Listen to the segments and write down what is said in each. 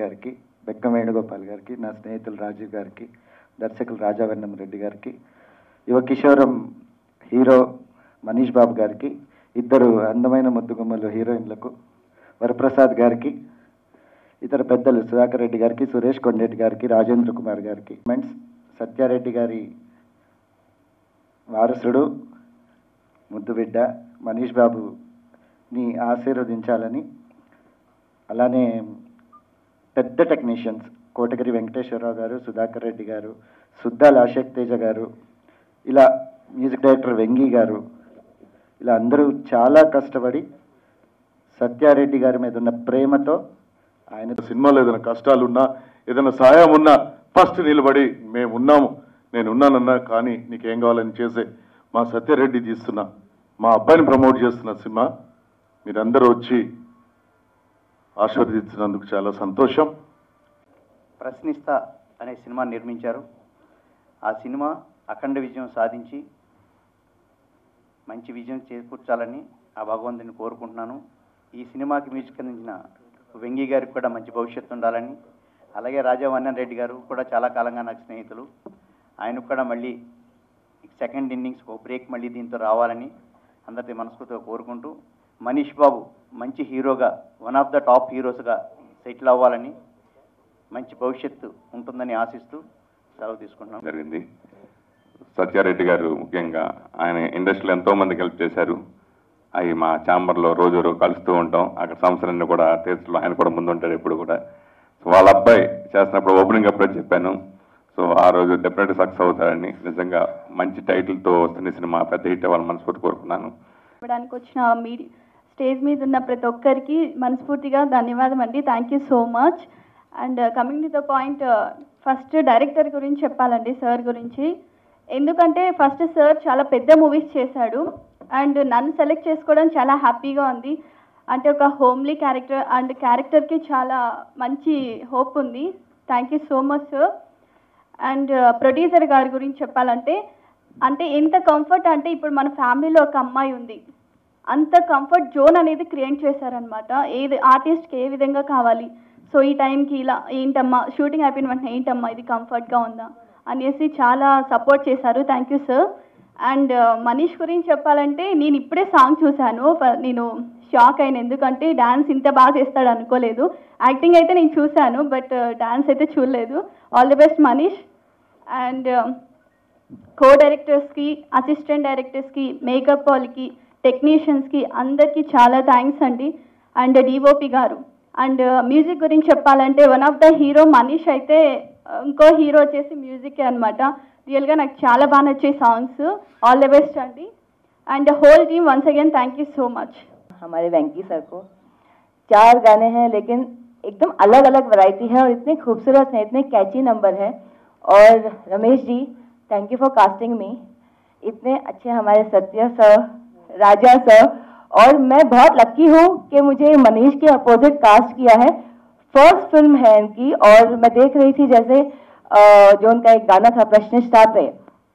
గారికి బెక్కం వేణుగోపాల్ గారికి నా స్నేహితులు రాజీవ్ గారికి దర్శకులు రాజావెన్నం రెడ్డి గారికి యువ కిషోరం హీరో మనీష్ బాబు గారికి ఇద్దరు అందమైన ముద్దుగుమ్మలు హీరోయిన్లకు వరప్రసాద్ గారికి ఇతర పెద్దలు సుధాకర్ రెడ్డి గారికి సురేష్ కొండరెడ్డి గారికి రాజేంద్ర కుమార్ గారికి మెంట్స్ సత్యారెడ్డి గారి వారసుడు ముద్దుబిడ్డ మనీష్ బాబుని ఆశీర్వదించాలని అలానే పెద్ద టెక్నీషియన్స్ కోటగిరి వెంకటేశ్వరరావు గారు సుధాకర్ రెడ్డి గారు సుద్దాల అశోక్ తేజ గారు ఇలా మ్యూజిక్ డైరెక్టర్ వెంగి గారు ఇలా అందరూ చాలా కష్టపడి సత్యారెడ్డి గారి మీద ఉన్న ప్రేమతో ఆయన సినిమాలో ఏదైనా కష్టాలున్నా ఏదైనా సహాయం ఉన్నా ఫస్ట్ నిలబడి మేము ఉన్నాము నేను ఉన్నానన్నా కానీ నీకేం కావాలని చేసే మా సత్యారెడ్డి తీస్తున్నా మా అబ్బాయిని ప్రమోట్ చేస్తున్న సినిమా మీరందరూ వచ్చి ఆశీర్వదించినందుకు చాలా సంతోషం ప్రశ్నిస్తా అనే సినిమా నిర్మించారు ఆ సినిమా అఖండ విజయం సాధించి మంచి విజయం చేకూర్చాలని ఆ భగవంతుని కోరుకుంటున్నాను ఈ సినిమాకి మ్యూజిక్ అందించిన వెంగి గారికి కూడా మంచి భవిష్యత్తు ఉండాలని అలాగే రాజా వన్నన్ రెడ్డి గారు కూడా చాలా కాలంగా నాకు స్నేహితులు ఆయనకు కూడా మళ్ళీ సెకండ్ ఇన్నింగ్స్ ఒక బ్రేక్ మళ్ళీ దీంతో రావాలని అందరినీ మనస్ఫూర్తిగా కోరుకుంటూ మనీష్ బాబు మంచి హీరోగా వన్ ఆఫ్ ద టాప్ హీరోస్గా సెటిల్ అవ్వాలని మంచి భవిష్యత్తు ఉంటుందని ఆశిస్తూ సెలవు తీసుకుంటున్నాం జరిగింది సత్యారెడ్డి గారు ముఖ్యంగా ఆయన ఇండస్ట్రీలో ఎంతో మందికి హెల్ప్ చేశారు అవి మా ఛాంబర్లో రోజు రోజు కలుస్తూ ఉంటాం అక్కడ సంవత్సరాన్ని కూడా తీర్చలో ఆయన కూడా ముందుంటాడు ఎప్పుడు కూడా సో వాళ్ళ అబ్బాయి చేస్తున్నప్పుడు ఓపెనింగ్ అప్పుడే చెప్పాను సో ఆ రోజు డెఫినెట్గా సక్సెస్ అవుతారని నిజంగా మంచి టైటిల్తో వస్తున్న సినిమా పెద్ద హిట్ అవ్వాలని మనస్ఫూర్తి కోరుకున్నాను ఇవ్వడానికి వచ్చిన మీడి స్టేజ్ మీద ఉన్న ప్రతి ఒక్కరికి మనస్ఫూర్తిగా ధన్యవాదం అండి thank you so much and coming to the point first director గురించి చెప్పాలండి సార్ గురించి ఎందుకంటే ఫస్ట్ సార్ చాలా పెద్ద మూవీస్ చేశాడు అండ్ నన్ను సెలెక్ట్ చేసుకోవడం చాలా హ్యాపీగా ఉంది అంటే ఒక హోమ్లీ క్యారెక్టర్ అండ్ క్యారెక్టర్కి చాలా మంచి హోప్ ఉంది thank you so much sir and producer గారి గురించి చెప్పాలంటే అంటే ఎంత కంఫర్ట్ అంటే ఇప్పుడు మన ఫ్యామిలీలో ఒక అమ్మాయి ఉంది అంత కంఫర్ట్ జోన్ అనేది క్రియేట్ చేశారనమాట ఏది ఆర్టిస్ట్కి ఏ విధంగా కావాలి సో ఈ టైంకి ఇలా ఏంటమ్మా షూటింగ్ అయిపోయిన వెంటనే ఏంటమ్మా ఇది కంఫర్ట్గా ఉందా అనేసి చాలా సపోర్ట్ చేశారు thank you sir and Manish గురించి చెప్పాలంటే నేను ఇప్పుడే సాంగ్ చూశాను ఫ- నేను షాక్ అయిన ఎందుకంటే డాన్స్ ఇంత బాగా చేస్తాడు అనుకోలేదు యాక్టింగ్ అయితే నేను చూశాను బట్ డాన్స్ అయితే చూడలేదు all the best Manish and co డైరెక్టర్స్కి అసిస్టెంట్ డైరెక్టర్స్కి మేకప్ వాళ్ళకి టెక్నీషియన్స్కి అందరికీ చాలా థ్యాంక్స్ అండి అండ్ డిఓపి గారు అండ్ మ్యూజిక్ గురించి చెప్పాలంటే one of the hero Manish అయితే uh, ఇంకో హీరో వచ్చేసి మ్యూజిక్ అనమాట రియల్గా నాకు చాలా బాగా నచ్చే సాంగ్స్ ఆల్ ద బెస్ట్ అండి and whole team once again thank you so much हमारे वेंकी सर को चार गाने हैं लेकिन एकदम अलग अलग वैरायटी है और इतने खूबसूरत हैं इतने कैची नंबर है और Ramesh ji thank you for casting me इतने अच्छे हमारे सत्य सर राजा सर और मैं बहुत लकी हूँ कि मुझे मनीष के अपोजिट कास्ट किया है फर्स्ट फिल्म है इनकी और मैं देख रही थी जैसे अ, जो उनका एक गाना था प्रश्निष्ठा पे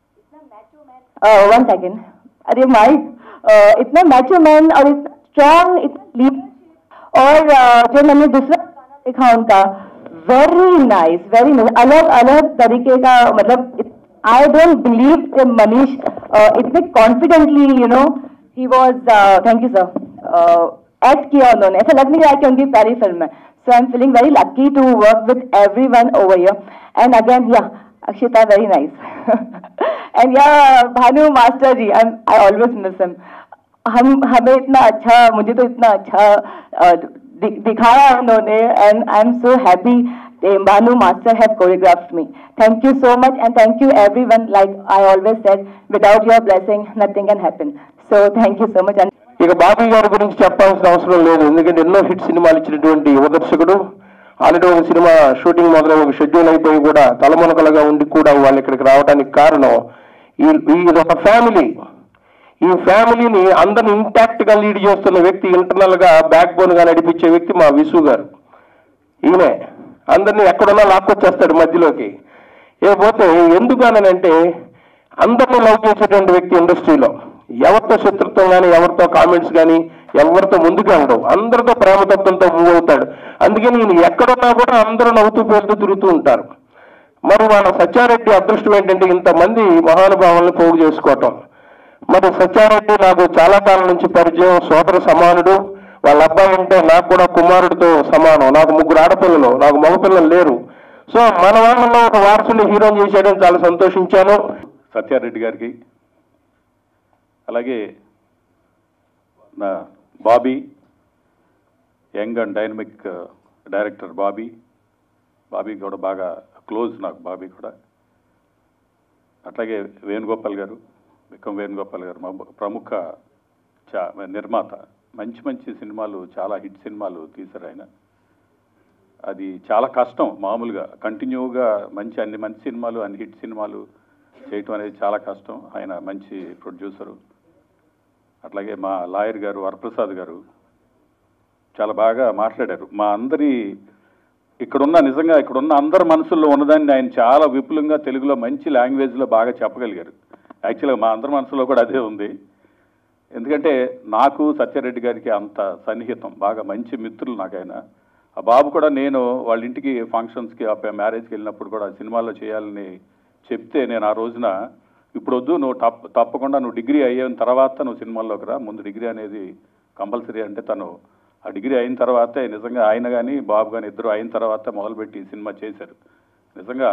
वन सेकेंड अरे माइक इतना मैचो मैन और इतना स्ट्रांग इतना और अ, जो मैंने दूसरा गाना देखा उनका वेरी नाइस वेरी नाइस अलग अलग तरीके का मतलब आई डोंट बिलीव कि मनीष अ, इतने confidently you know he was thank you sir act किया उन्होंने ऐसा लग नहीं रहा कि उनकी पहली फिल्म है so I am feeling very lucky to work with everyone over here and again yeah Akshita very nice and yeah Bhanu master ji I I always miss him हम हमें इतना अच्छा मुझे तो इतना अच्छा अ, दि, दिखाया उन्होंने and I am so happy Bhanu master have choreographed me thank you so much and thank you everyone like I always said without your blessing nothing can happen so thank you so much and ఇక బాబీ గారి గురించి చెప్పాల్సిన అవసరం లేదు ఎందుకంటే ఎన్నో hit సినిమాలు ఇచ్చినటువంటి యువ దర్శకుడు ఆల్రెడీ ఒక సినిమా షూటింగ్ మొదలై ఒక షెడ్యూల్ అయిపోయి కూడా తలమునకలుగా ఉండి కూడా వాళ్ళు ఇక్కడికి రావడానికి కారణం ఈ ఈ- ఇది ఒక ఫ్యామిలీ ఈ ఫ్యామిలీని అందరిని ఇంటాక్ట్ గా లీడ్ చేస్తున్న వ్యక్తి ఇంటర్నల్ గా బ్యాక్ బోన్ గా నడిపించే వ్యక్తి మా విసు గారు ఈయనే అందరినీ ఎక్కడున్నా లాక్కొచ్చేస్తాడు మధ్యలోకి ఏ పోతే ఎందుకనంటే అందరినీ లవ్ చేసేటువంటి వ్యక్తి ఇండస్ట్రీలో ఎవరితో శత్రుత్వం కానీ ఎవరితో కామెంట్స్ కానీ ఎవరితో ముందుకు వెళ్ళడు అందరితో ప్రేమతత్వంతో మూవ్ అవుతాడు అందుకని ఈయన ఎక్కడున్నా కూడా అందరూ నవ్వుతూ పేరుతూ తిరుగుతూ ఉంటారు మరి వాళ్ళ సత్యారెడ్డి అదృష్టం ఏంటంటే ఇంతమంది మహానుభావులను పోగు చేసుకోవటం మరి సత్యారెడ్డి నాకు చాలా కాలం నుంచి పరిచయం సోదర సమానుడు వాళ్ళ అబ్బాయి అంటే నాకు కూడా కుమారుడితో సమానం నాకు ముగ్గురు ఆడపిల్లలు నాకు మగపిల్లలు లేరు సో మన వాళ్ళలో ఒక వారసుని హీరోని చేసేయడం చాలా సంతోషించాను సత్యారెడ్డి గారికి అలాగే నా Bobby young and dynamic director Bobby Bobby కూడా బాగా క్లోజ్ నాకు బాబీ కూడా అట్లాగే వేణుగోపాల్ గారు విక్రమ్ వేణుగోపాల్ గారు మా ప్రముఖ చా నిర్మాత మంచి మంచి సినిమాలు చాలా హిట్ సినిమాలు తీశారు ఆయన అది చాలా కష్టం మామూలుగా కంటిన్యూగా మంచి అన్ని మంచి సినిమాలు అన్ని హిట్ సినిమాలు చేయటం అనేది చాలా కష్టం ఆయన మంచి ప్రొడ్యూసరు అట్లాగే మా లాయర్ గారు వరప్రసాద్ గారు చాలా బాగా మాట్లాడారు మా అందరి ఇక్కడున్న నిజంగా ఇక్కడున్న అందరి మనసుల్లో ఉన్నదాన్ని ఆయన చాలా విపులంగా తెలుగులో మంచి లాంగ్వేజ్లో బాగా చెప్పగలిగారు యాక్చువల్గా మా అందరి మనసులో కూడా అదే ఉంది ఎందుకంటే నాకు సత్యారెడ్డి గారికి అంత సన్నిహితం బాగా మంచి మిత్రులు నాకు ఆయన ఆ బాబు కూడా నేను వాళ్ళ ఇంటికి ఫంక్షన్స్కి మ్యారేజ్కి వెళ్ళినప్పుడు కూడా సినిమాల్లో చేయాలని చెప్తే నేను ఆ రోజున ఇప్పుడు వద్దు నువ్వు తప్ప తప్పకుండా నువ్వు డిగ్రీ అయిన తర్వాత నువ్వు సినిమాల్లోకి రా ముందు డిగ్రీ అనేది కంపల్సరీ అంటే తను ఆ డిగ్రీ అయిన తర్వాతే నిజంగా ఆయన కానీ బాబు కానీ ఇద్దరు అయిన తర్వాత మొదలుపెట్టి ఈ సినిమా చేశారు నిజంగా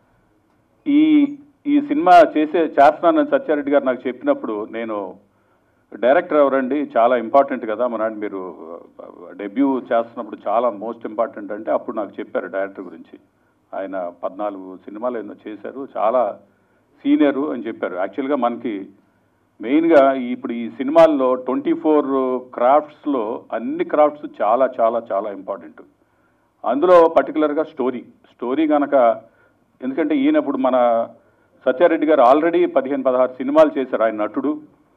ఈ ఈ సినిమా చేసే చేస్తున్నానని సత్యారెడ్డి గారు నాకు చెప్పినప్పుడు నేను డైరెక్టర్ ఎవరండి చాలా ఇంపార్టెంట్ కదా మన మీరు డెబ్యూ చేస్తున్నప్పుడు చాలా మోస్ట్ ఇంపార్టెంట్ అంటే అప్పుడు నాకు చెప్పారు డైరెక్టర్ గురించి ఆయన పద్నాలుగు సినిమాలు ఏదో చేశారు చాలా సీనియరు అని చెప్పారు యాక్చువల్గా మనకి మెయిన్గా ఇప్పుడు ఈ సినిమాల్లో ట్వంటీ ఫోర్ క్రాఫ్ట్స్లో అన్ని క్రాఫ్ట్స్ చాలా చాలా చాలా ఇంపార్టెంట్ అందులో పర్టికులర్గా స్టోరీ స్టోరీ కనుక ఎందుకంటే ఈయన ఇప్పుడు మన సత్యారెడ్డి గారు ఆల్రెడీ పదిహేను పదహారు సినిమాలు చేశారు ఆయన నటుడు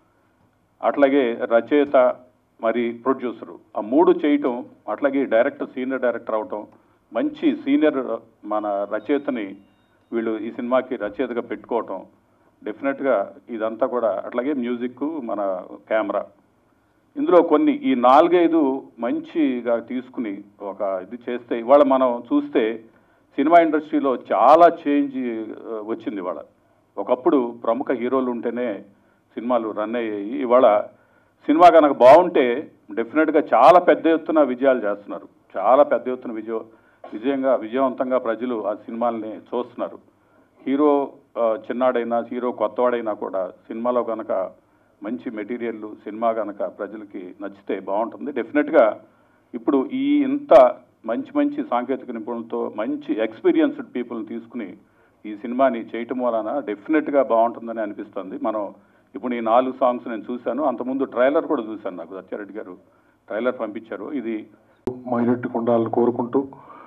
అట్లాగే రచయిత మరి ప్రొడ్యూసరు ఆ మూడు చేయటం అట్లాగే డైరెక్టర్ సీనియర్ డైరెక్టర్ అవటం మంచి సీనియర్ మన రచయితని వీళ్ళు ఈ సినిమాకి రచయితగా పెట్టుకోవటం డెఫినెట్గా ఇదంతా కూడా అట్లాగే మ్యూజిక్ మన కెమెరా ఇందులో కొన్ని ఈ నాలుగైదు మంచిగా తీసుకుని ఒక ఇది చేస్తే ఇవాళ మనం చూస్తే సినిమా ఇండస్ట్రీలో చాలా చేంజ్ ఆ, వచ్చింది ఇవాళ ఒకప్పుడు ప్రముఖ హీరోలు ఉంటేనే సినిమాలు రన్ అయ్యాయి ఇవాళ సినిమా కనుక బాగుంటే డెఫినెట్గా చాలా పెద్ద ఎత్తున విజయాలు చేస్తున్నారు చాలా పెద్ద ఎత్తున విజయ విజయంగా విజయవంతంగా ప్రజలు ఆ సినిమాల్ని చూస్తున్నారు హీరో ఆ, చిన్నాడైనా హీరో కొత్తవాడైనా కూడా సినిమాలో కనుక మంచి మెటీరియల్ సినిమా కనుక ప్రజలకి నచ్చితే బాగుంటుంది డెఫినెట్గా ఇప్పుడు ఈ ఇంత మంచి మంచి సాంకేతిక నిపుణులతో మంచి ఎక్స్పీరియన్స్డ్ పీపుల్ని తీసుకుని ఈ సినిమాని చేయటం వలన డెఫినెట్గా బాగుంటుందని అనిపిస్తుంది మనం ఇప్పుడు ఈ నాలుగు సాంగ్స్ నేను చూశాను అంతకుముందు ట్రైలర్ కూడా చూశాను నాకు సత్యారెడ్డి గారు ట్రైలర్ పంపించారు ఇది మైనట్టు ఉండాలని కోరుకుంటూ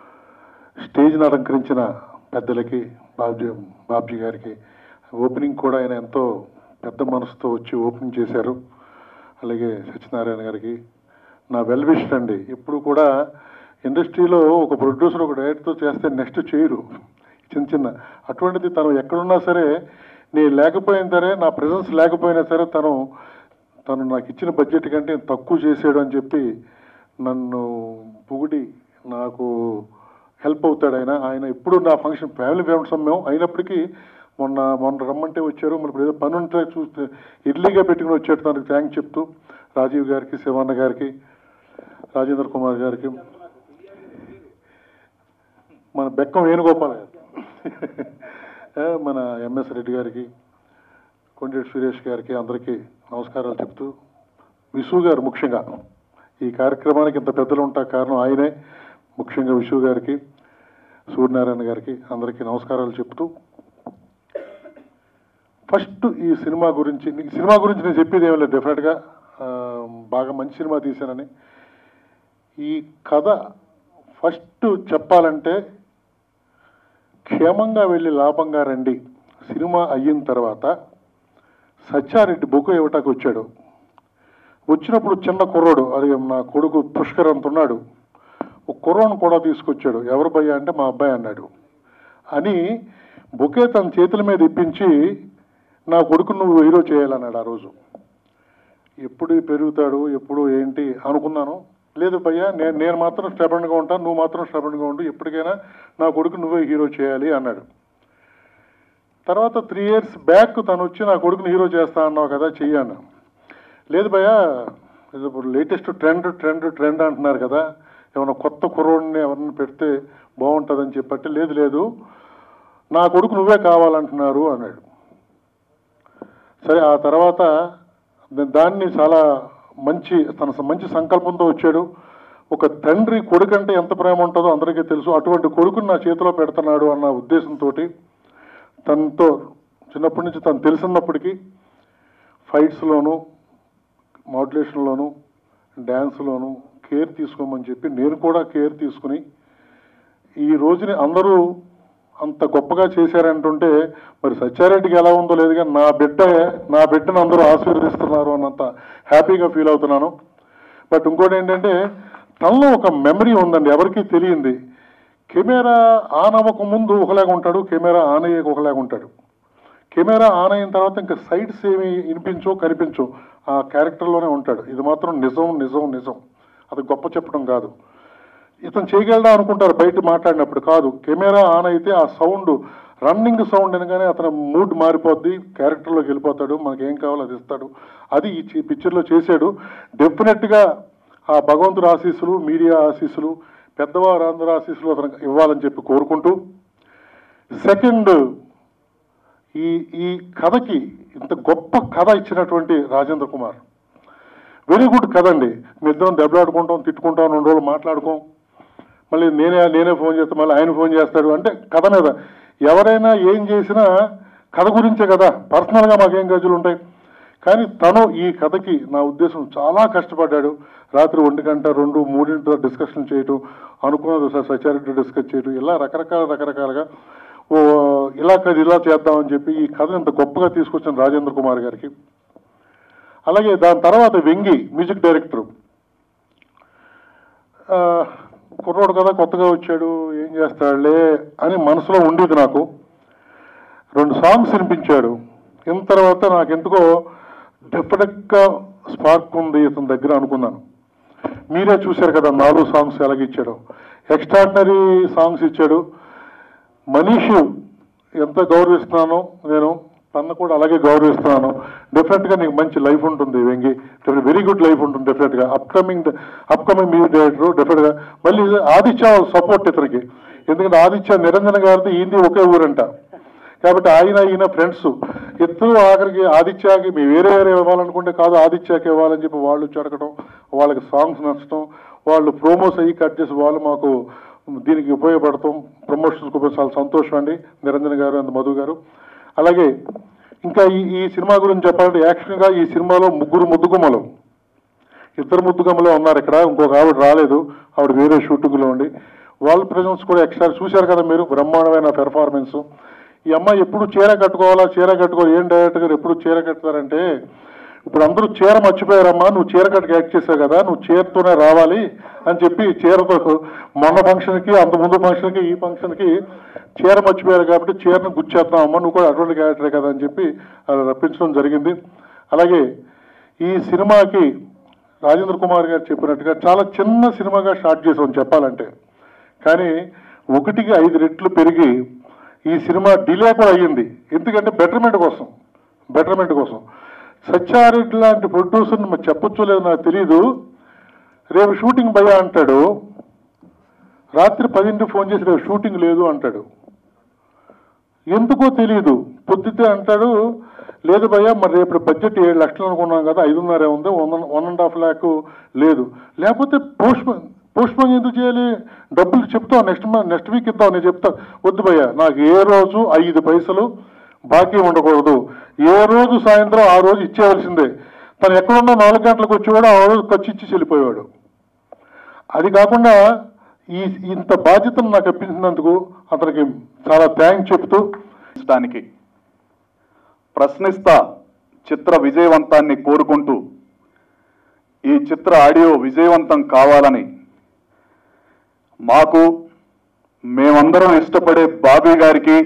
స్టేజ్ని అలంకరించిన పెద్దలకి బాబ్జీ బాబ్జీ గారికి ఓపెనింగ్ కూడా ఆయన ఎంతో పెద్ద మనసుతో వచ్చి ఓపెనింగ్ చేశారు అలాగే సత్యనారాయణ గారికి నా వెల్ విష్ అండి ఇప్పుడు కూడా ఇండస్ట్రీలో ఒక ప్రొడ్యూసర్ ఒక డైరెక్టర్తో చేస్తే నెక్స్ట్ చేయరు చిన్న చిన్న అటువంటిది తను ఎక్కడున్నా సరే నేను లేకపోయినా సరే నా ప్రెజెన్స్ లేకపోయినా సరే తను తను నాకు ఇచ్చిన బడ్జెట్ కంటే తక్కువ చేసాడు అని చెప్పి నన్ను పొగిడి నాకు హెల్ప్ అవుతాడు ఆయన ఆయన ఇప్పుడు నా ఫంక్షన్ ఫ్యామిలీ ఫంక్షన్ మేము అయినప్పటికీ మొన్న మొన్న రమ్మంటే వచ్చారు మరి ఇప్పుడు ఏదో పని ఉంటే చూస్తే ఎర్లీగా పెట్టుకుని వచ్చాడు తనకు థ్యాంక్స్ చెప్తూ రాజీవ్ గారికి శివన్న గారికి రాజేంద్ర కుమార్ గారికి మన బెక్కం వేణుగోపాల్ గారు ఏ, మన ఎంఎస్ రెడ్డి గారికి కొండేటి సురేష్ గారికి అందరికీ నమస్కారాలు చెప్తూ విసు గారు ముఖ్యంగా ఈ కార్యక్రమానికి ఇంత పెద్దలు ఉంటా కారణం ఆయనే ముఖ్యంగా విషు గారికి సూర్యనారాయణ గారికి అందరికీ నమస్కారాలు చెప్తూ ఫస్ట్ ఈ సినిమా గురించి ఈ సినిమా గురించి నేను చెప్పేది ఏమీ లేదు డెఫినెట్గా ఆ, బాగా మంచి సినిమా తీశానని ఈ కథ ఫస్ట్ చెప్పాలంటే క్షేమంగా వెళ్ళి లాభంగా రండి సినిమా అయిన తర్వాత సత్యారెడ్డి బొక్క ఇవ్వటానికి వచ్చాడు వచ్చినప్పుడు చిన్న కుర్రోడు అది నా కొడుకు పుష్కర్ అంత ఉన్నాడు ఒక కుర్రోని కూడా తీసుకొచ్చాడు ఎవరు భయ్యా అంటే మా అబ్బాయి అన్నాడు అని బొకే తన చేతుల మీద ఇప్పించి నా కొడుకు నువ్వు హీరో చేయాలన్నాడు ఆ రోజు ఎప్పుడు పెరుగుతాడు ఎప్పుడు ఏంటి అనుకున్నాను లేదు భయ్యా నేను నేను మాత్రం స్టెబన్గా ఉంటాను నువ్వు మాత్రం స్టెబన్గా ఉండు ఎప్పటికైనా నా కొడుకు నువ్వే హీరో చేయాలి అన్నాడు తర్వాత త్రీ ఇయర్స్ బ్యాక్ తను వచ్చి నా కొడుకుని హీరో చేస్తా అన్నావు కదా చెయ్యాను లేదు భయ్యా ఇది ఇప్పుడు లేటెస్ట్ ట్రెండ్ ట్రెండ్ ట్రెండ్ అంటున్నారు కదా ఏమైనా కొత్త కుర్రోడిని ఎవరిని పెడితే బాగుంటుందని చెప్పట్టి లేదు లేదు నా కొడుకు నువ్వే కావాలంటున్నారు అన్నాడు సరే ఆ తర్వాత ద- దాన్ని చాలా మంచి తన స- మంచి సంకల్పంతో వచ్చాడు ఒక తండ్రి కొడుకు అంటే ఎంత ప్రేమ ఉంటుందో అందరికీ తెలుసు అటువంటి కొడుకుని నా చేతిలో పెడుతున్నాడు అన్న ఉద్దేశంతో తనతో చిన్నప్పటి నుంచి తను తెలిసినప్పటికీ ఫైట్స్లోను మాడ్యులేషన్లోను డ్యాన్స్లోను కేర్ తీసుకోమని చెప్పి నేను కూడా కేర్ తీసుకుని ఈ రోజుని అందరూ అంత గొప్పగా చేశారంటుంటే మరి సత్యారెడ్డికి ఎలా ఉందో లేదు కానీ నా బిడ్డ నా బిడ్డను అందరూ ఆశీర్వదిస్తున్నారు అన్నంత హ్యాపీగా ఫీల్ అవుతున్నాను బట్ ఇంకోటి ఏంటంటే తనలో ఒక మెమరీ ఉందండి ఎవరికీ తెలియంది కెమెరా ఆన్ అవ్వక ముందు ఒకలాగా ఉంటాడు కెమెరా ఆన్ అయ్యాక ఒకలాగా ఉంటాడు కెమెరా ఆన్ అయిన తర్వాత ఇంకా సైడ్స్ ఏమి వినిపించో కనిపించో ఆ క్యారెక్టర్లోనే ఉంటాడు ఇది మాత్రం నిజం నిజం నిజం అది గొప్ప చెప్పడం కాదు ఇతను చేయగలడా అనుకుంటారు బయట మాట్లాడినప్పుడు కాదు కెమెరా ఆన్ అయితే ఆ సౌండ్ రన్నింగ్ సౌండ్ అనగానే అతను మూడ్ మారిపోద్ది క్యారెక్టర్లోకి వెళ్ళిపోతాడు మనకి ఏం కావాలో అది ఇస్తాడు అది ఈ చి- పిక్చర్లో చేశాడు డెఫినెట్గా ఆ భగవంతుడు ఆశీస్సులు మీడియా ఆశీస్సులు పెద్దవారు అందరూ ఆశీస్సులు అతనికి ఇవ్వాలని చెప్పి కోరుకుంటూ సెకండ్ ఈ ఈ కథకి ఇంత గొప్ప కథ ఇచ్చినటువంటి రాజేంద్ర కుమార్ వెరీ గుడ్ కథ అండి మీ ఇద్దరం దెబ్బలాడుకుంటాం తిట్టుకుంటాం రెండు రోజులు మాట్లాడుకోం మళ్ళీ నేనే నేనే ఫోన్ చేస్తాను మళ్ళీ ఆయన ఫోన్ చేస్తాడు అంటే కథ మీద ఎవరైనా ఏం చేసినా కథ గురించే కదా పర్సనల్గా మాకేం గజులు ఉంటాయి కానీ తను ఈ కథకి నా ఉద్దేశం చాలా కష్టపడ్డాడు రాత్రి ఒంటి గంట రెండు మూడింటితో డిస్కషన్ చేయటం అనుకున్నది సార్ సచారెడ్డి డిస్కస్ చేయటం ఇలా రకరకాల రకరకాలుగా ఓ ఇలా కాదు ఇలా చేద్దామని చెప్పి ఈ కథ ఇంత గొప్పగా తీసుకొచ్చిన రాజేంద్ర కుమార్ గారికి అలాగే దాని తర్వాత వెంగి మ్యూజిక్ డైరెక్టర్ ఆ, కుర్రోడు కదా కొత్తగా వచ్చాడు ఏం చేస్తాడులే అని మనసులో ఉండేది నాకు రెండు సాంగ్స్ వినిపించాడు ఇన్ తర్వాత నాకు ఎందుకో డెఫినెట్గా స్పార్క్ ఉంది ఇతని దగ్గర అనుకున్నాను మీరే చూశారు కదా నాలుగు సాంగ్స్ ఎలాగ ఇచ్చాడు ఎక్స్ట్రాడినరీ సాంగ్స్ ఇచ్చాడు మనీషు ఎంత గౌరవిస్తున్నానో నేను తను కూడా అలాగే గౌరవిస్తున్నాను డెఫినెట్ గా నీకు మంచి లైఫ్ ఉంటుంది వెంగి వెరీ గుడ్ లైఫ్ ఉంటుంది డెఫినెట్ గా upcoming upcoming music director definite గా మళ్ళీ ఆదిత్య సపోర్ట్ ఇతనికి ఎందుకంటే ఆదిత్య నిరంజన గారిది ఈంది ఒకే ఊరంట కాబట్టి ఆయన ఈయన ఫ్రెండ్స్ ఇద్దరు ఆఖరికి ఆదిత్యకి మీ వేరే వేరే ఇవ్వాలనుకుంటే కాదు ఆదిత్యకి ఇవ్వాలని చెప్పి వాళ్ళు చెడకడం వాళ్ళకి సాంగ్స్ నచ్చడం వాళ్ళు ప్రోమోస్ అయ్యి కట్ చేసి వాళ్ళు మాకు దీనికి ఉపయోగపడతాం ప్రమోషన్స్ ఉపయోగ చాలా సంతోషం అండి నిరంజన్ గారు అండ్ మధు గారు అలాగే ఇంకా ఈ ఈ సినిమా గురించి చెప్పాలంటే యాక్షన్గా ఈ సినిమాలో ముగ్గురు ముద్దుగుమ్మలు ఇద్దరు ముద్దుగమ్మలే ఉన్నారు ఇక్కడ ఇంకొక ఆవిడ రాలేదు ఆవిడ వేరే షూటింగ్లో ఉండి వాళ్ళ ప్రజెన్స్ కూడా ఎక్స్ట్రా చూశారు కదా మీరు బ్రహ్మాండమైన పెర్ఫార్మెన్స్ ఈ అమ్మాయి ఎప్పుడు చీర కట్టుకోవాలా చీర కట్టుకోవాలి ఏం డైరెక్టర్ గారు ఎప్పుడు చీర కట్టుతారంటే ఇప్పుడు అందరూ చీర మర్చిపోయారమ్మా నువ్వు చీర కట్టుకు యాక్ట్ చేసావు కదా నువ్వు చీరతోనే రావాలి అని చెప్పి చీరతో మొన్న ఫంక్షన్కి అంత ముందు ఫంక్షన్కి ఈ ఫంక్షన్కి చీర మర్చిపోయారు కాబట్టి చీరను గుచ్చేద్దాం అమ్మా నువ్వు కూడా అటువంటి క్యారెక్టరే కదా అని చెప్పి అలా రప్పించడం జరిగింది అలాగే ఈ సినిమాకి రాజేంద్ర కుమార్ గారు చెప్పినట్టుగా చాలా చిన్న సినిమాగా స్టార్ట్ చేసాం చెప్పాలంటే కానీ ఒకటికి ఐదు రెట్లు పెరిగి ఈ సినిమా డిలే కూడా అయ్యింది ఎందుకంటే బెటర్మెంట్ కోసం బెటర్మెంట్ కోసం సత్యారెడ్డి లాంటి ప్రొడ్యూసర్ని మరి చెప్పొచ్చో లేదో నాకు తెలియదు రేపు షూటింగ్ భయ అంటాడు రాత్రి పదింటి ఫోన్ చేసి రేపు షూటింగ్ లేదు అంటాడు ఎందుకో తెలియదు పొద్దుతే అంటాడు లేదు భయ్యా మరి రేపు బడ్జెట్ ఏడు లక్షలు అనుకున్నాం కదా ఐదున్నరే ఉంది one one and half lakh లేదు లేకపోతే పోస్ట్ పోస్ట్ పోన్ ఎందుకు చేయాలి డబ్బులు చెప్తాం నెక్స్ట్ నెక్స్ట్ వీక్ ఇద్దాం నేను చెప్తా వద్దు భయ్యా నాకు ఏ రోజు ఐదు పైసలు బాకీ ఉండకూడదు ఏ రోజు సాయంత్రం ఆ రోజు ఇచ్చేవలసిందే తను ఎక్కడున్నా నాలుగు గంటలకు వచ్చి కూడా ఆ రోజు ఖర్చు ఇచ్చి వెళ్ళిపోయాడు అది కాకుండా ఈ ఇంత బాధ్యతను నాకు అప్పించినందుకు అతనికి చాలా థ్యాంక్స్ చెప్తూ దానికి ప్రశ్నిస్తా చిత్ర విజయవంతాన్ని కోరుకుంటూ ఈ చిత్ర ఆడియో విజయవంతం కావాలని మాకు మేమందరం ఇష్టపడే బాబీ గారికి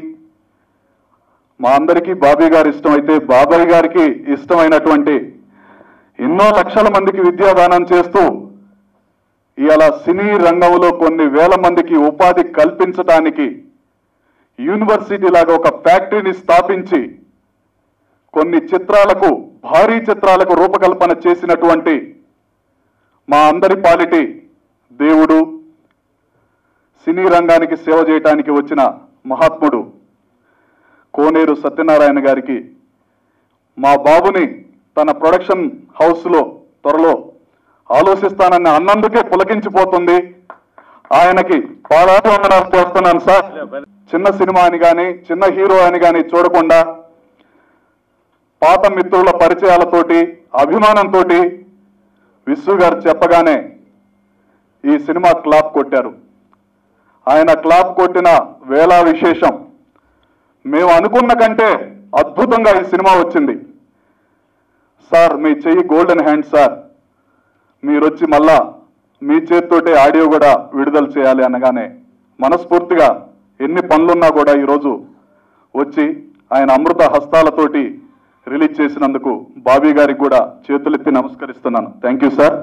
మా అందరికీ బాబీ గారు ఇష్టమైతే బాబాయ్ గారికి ఇష్టమైనటువంటి ఇన్ ఎన్నో లక్షల మందికి విద్యాదానం చేస్తూ ఇవాళ సినీ రంగంలో కొన్ని వేల మందికి ఉపాధి కల్పించడానికి యూనివర్సిటీ లాగా ఒక ఫ్యాక్టరీని స్థాపించి కొన్ని చిత్రాలకు భారీ చిత్రాలకు రూపకల్పన చేసినటువంటి మా అందరి పాలిటి దేవుడు సినీ రంగానికి సేవ చేయటానికి వచ్చిన మహాత్ముడు కోనేరు సత్యనారాయణ గారికి మా బాబుని తన ప్రొడక్షన్ హౌస్లో త్వరలో ఆలోచిస్తానని అన్నందుకే పులకించిపోతుంది ఆయనకి పాదాలు వందనాలు చేస్తున్నాను సార్ చిన్న సినిమా అని కానీ చిన్న హీరో అని కానీ చూడకుండా పాత మిత్రుల పరిచయాలతోటి అభిమానంతో విశ్వ గారు చెప్పగానే ఈ సినిమా క్లాప్ కొట్టారు ఆయన క్లాప్ కొట్టిన వేళ విశేషం మేము అనుకున్న కంటే అద్భుతంగా ఈ సినిమా వచ్చింది సార్ మీ చెయ్యి గోల్డెన్ హ్యాండ్ సార్ మీరు వచ్చి మళ్ళా మీ చేతితోటే ఆడియో కూడా విడుదల చేయాలి అనగానే మనస్ఫూర్తిగా ఎన్ని పనులున్నా కూడా ఈరోజు వచ్చి ఆయన అమృత హస్తాలతోటి రిలీజ్ చేసినందుకు బాబీ గారికి కూడా చేతులెత్తి నమస్కరిస్తున్నాను థ్యాంక్ యూ సార్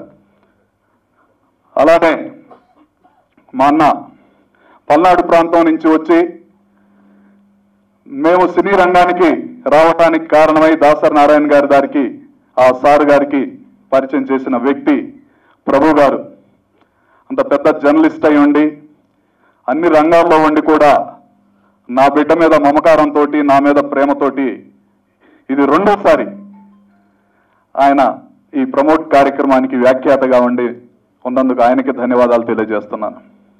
అలానే మా అన్న పల్నాడు ప్రాంతం నుంచి వచ్చి మేము సినీ రంగానికి రావటానికి కారణమై దాసరి నారాయణ గారి దారికి ఆ సార్ గారికి పరిచయం చేసిన వ్యక్తి ప్రభు గారు అంత పెద్ద జర్నలిస్ట్ అయి ఉండి అన్ని రంగాల్లో ఉండి కూడా నా బిడ్డ మీద మమకారంతో నా మీద ప్రేమతోటి ఇది రెండోసారి ఆయన ఈ ప్రమోట్ కార్యక్రమానికి వ్యాఖ్యాతగా ఉండి ఉన్నందుకు ఆయనకి ధన్యవాదాలు తెలియజేస్తున్నాను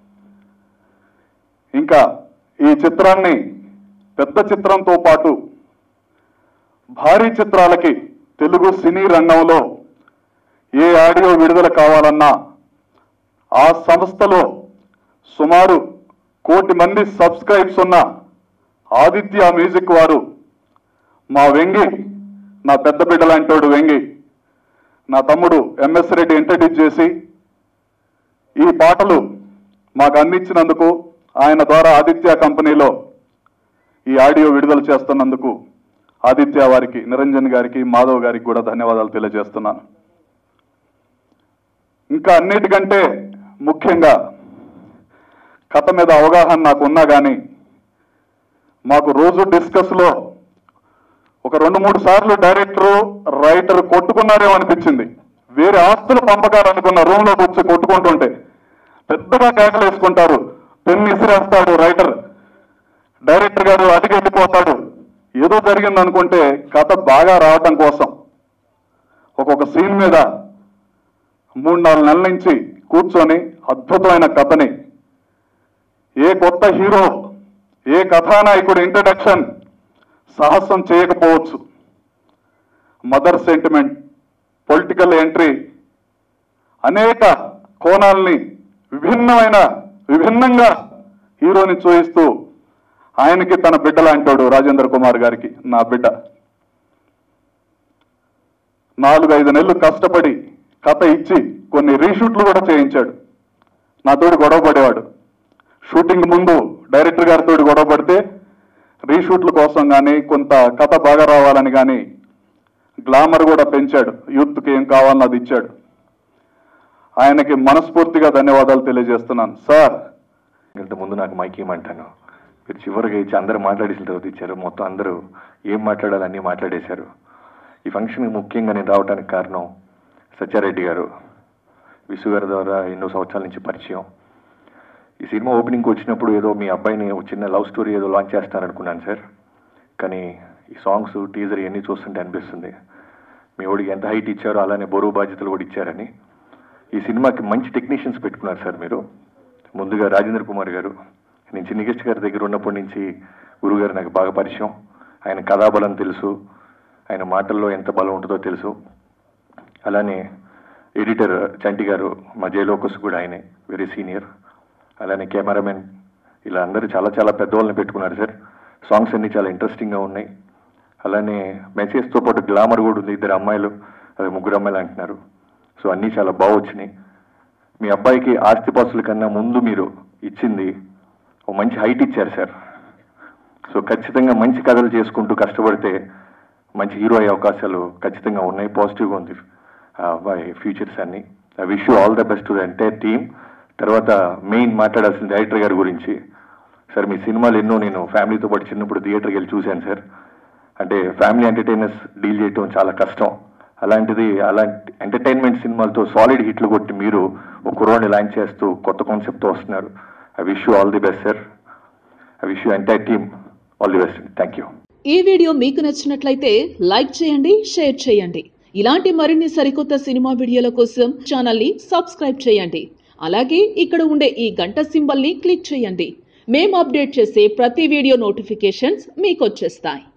ఇంకా ఈ చిత్రాన్ని పెద్ద చిత్రంతో పాటు భారీ చిత్రాలకి తెలుగు సినీ రంగంలో ఏ ఆడియో విడుదల కావాలన్నా ఆ సంస్థలో సుమారు కోటి మంది సబ్స్క్రైబ్స్ ఉన్న ఆదిత్య మ్యూజిక్ వారు మా వెంగి నా పెద్ద బిడ్డ లాంటోడు వెంగి నా తమ్ముడు ఎంఎస్ రెడ్డి ఇంట్రడ్యూస్ చేసి ఈ పాటలు మాకు అందించినందుకు ఆయన ద్వారా ఆదిత్య కంపెనీలో ఈ ఆడియో విడుదల చేస్తున్నందుకు ఆదిత్య వారికి నిరంజన్ గారికి మాధవ్ గారికి కూడా ధన్యవాదాలు తెలియజేస్తున్నాను ఇంకా అన్నిటికంటే ముఖ్యంగా కథ మీద అవగాహన నాకు ఉన్నా కానీ మాకు రోజు డిస్కస్లో ఒక రెండు మూడు సార్లు డైరెక్టరు రైటర్ కొట్టుకున్నారేమో అనిపించింది వేరే ఆస్తుల పంపకాలు అనుకున్న రూమ్ లో వచ్చి కొట్టుకుంటుంటే పెద్దగా కేకలు వేసుకుంటారు పెన్ను ఇసిరేస్తాడు రైటర్ డైరెక్టర్ గారు అడిగి వెళ్ళిపోతాడు ఏదో జరిగింది అనుకుంటే కథ బాగా రావటం కోసం ఒక్కొక్క సీన్ మీద మూడు నాలుగు నెలల నుంచి కూర్చొని అద్భుతమైన కథని ఏ కొత్త హీరో ఏ కథానాయకుడు ఇంట్రడక్షన్ సాహసం చేయకపోవచ్చు మదర్ సెంటిమెంట్ పొలిటికల్ ఎంట్రీ అనేక కోణాలని విభిన్నమైన విభిన్నంగా హీరోని చూయిస్తూ ఆయనకి తన బిడ్డ లాంటాడు రాజేంద్ర కుమార్ గారికి నా బిడ్డ నాలుగు ఐదు నెలలు కష్టపడి కథ ఇచ్చి కొన్ని రీషూట్లు కూడా చేయించాడు నాతోడు గొడవ పడేవాడు షూటింగ్ ముందు డైరెక్టర్ గారితో గొడవ పడితే రీషూట్ల కోసం కానీ కొంత కథ బాగా రావాలని కానీ గ్లామర్ కూడా పెంచాడు యూత్కి ఏం కావాలని అది ఇచ్చాడు ఆయనకి మనస్ఫూర్తిగా ధన్యవాదాలు తెలియజేస్తున్నాను సార్ ఇంత ముందు నాకు మైక్ ఇవ్వమంటాను మీరు చివరిగా ఇచ్చి అందరూ మాట్లాడేసిన తర్వాత ఇచ్చారు మొత్తం అందరూ ఏం మాట్లాడాలి అన్నీ మాట్లాడేశారు ఈ ఫంక్షన్కి ముఖ్యంగా నేను రావడానికి కారణం సత్యారెడ్డి గారు విసు గారి ద్వారా ఎన్నో సంవత్సరాల నుంచి పరిచయం ఈ సినిమా ఓపెనింగ్కి వచ్చినప్పుడు ఏదో మీ అబ్బాయిని ఒక చిన్న లవ్ స్టోరీ ఏదో లాంచ్ చేస్తారనుకున్నాను సార్ కానీ ఈ సాంగ్స్ టీజర్ ఇవన్నీ చూస్తుంటే అనిపిస్తుంది మీ ఓడికి ఎంత హైట్ ఇచ్చారో అలానే బరువు బాధ్యతలు కూడా ఇచ్చారని ఈ సినిమాకి మంచి టెక్నీషియన్స్ పెట్టుకున్నారు సార్ మీరు ముందుగా రాజేంద్ర కుమార్ గారు నేను చిన్నిగెస్ట్ గారి దగ్గర ఉన్నప్పటి నుంచి గురుగారు నాకు బాగా పరిచయం ఆయన కథాబలం తెలుసు ఆయన మాటల్లో ఎంత బలం ఉంటుందో తెలుసు అలానే ఎడిటర్ చంటి గారు మా జయలోకస్ కూడా ఆయనే వెరీ సీనియర్ అలానే కెమెరామెన్ ఇలా అందరూ చాలా చాలా పెద్దవాళ్ళని పెట్టుకున్నారు సార్ సాంగ్స్ అన్నీ చాలా ఇంట్రెస్టింగ్గా ఉన్నాయి అలానే మెసేజ్తో పాటు గ్లామర్ కూడా ఉంది ఇద్దరు అమ్మాయిలు అది ముగ్గురు అమ్మాయిలు అంటున్నారు సో అన్నీ చాలా బాగా వచ్చినాయి మీ అబ్బాయికి ఆస్తిపాస్తుల కన్నా ముందు మీరు ఇచ్చింది ఒక మంచి హైట్ ఇచ్చారు సార్ సో ఖచ్చితంగా మంచి కథలు చేసుకుంటూ కష్టపడితే మంచి హీరో అయ్యే అవకాశాలు ఖచ్చితంగా ఉన్నాయి పాజిటివ్గా ఉంది మై ఫ్యూచర్స్ అన్ని I wish you all the best to the entire team తర్వాత మెయిన్ మాట్లాడాల్సిన డైరెక్టర్ గారి గురించి సార్ మీ సినిమాలు ఎన్నో నేను ఫ్యామిలీతో పాటు చిన్నప్పుడు థియేటర్కి వెళ్ళి చూశాను సార్ అంటే ఫ్యామిలీ ఎంటర్టైనర్స్ డీల్ చేయటం చాలా కష్టం అలాంటిది అలాంటి ఎంటర్టైన్మెంట్ సినిమాలతో సాలిడ్ హిట్లు కొట్టి మీరు ఒక కుర్రోని లాంచ్ చేస్తూ కొత్త కాన్సెప్ట్తో వస్తున్నారు I wish you all the best sir I wish you entire team all the best thank you ఈ వీడియో మీకు నచ్చినట్లయితే లైక్ చేయండి షేర్ చేయండి ఇలాంటి మరిన్ని సరికొత్త సినిమా వీడియోల కోసం ఛానల్ని సబ్స్క్రైబ్ చేయండి అలాగే ఇక్కడ ఉండే ఈ గంట సింబల్ని క్లిక్ చేయండి మేము అప్డేట్ చేసే ప్రతి వీడియో నోటిఫికేషన్స్ మీకు వచ్చేస్తాయి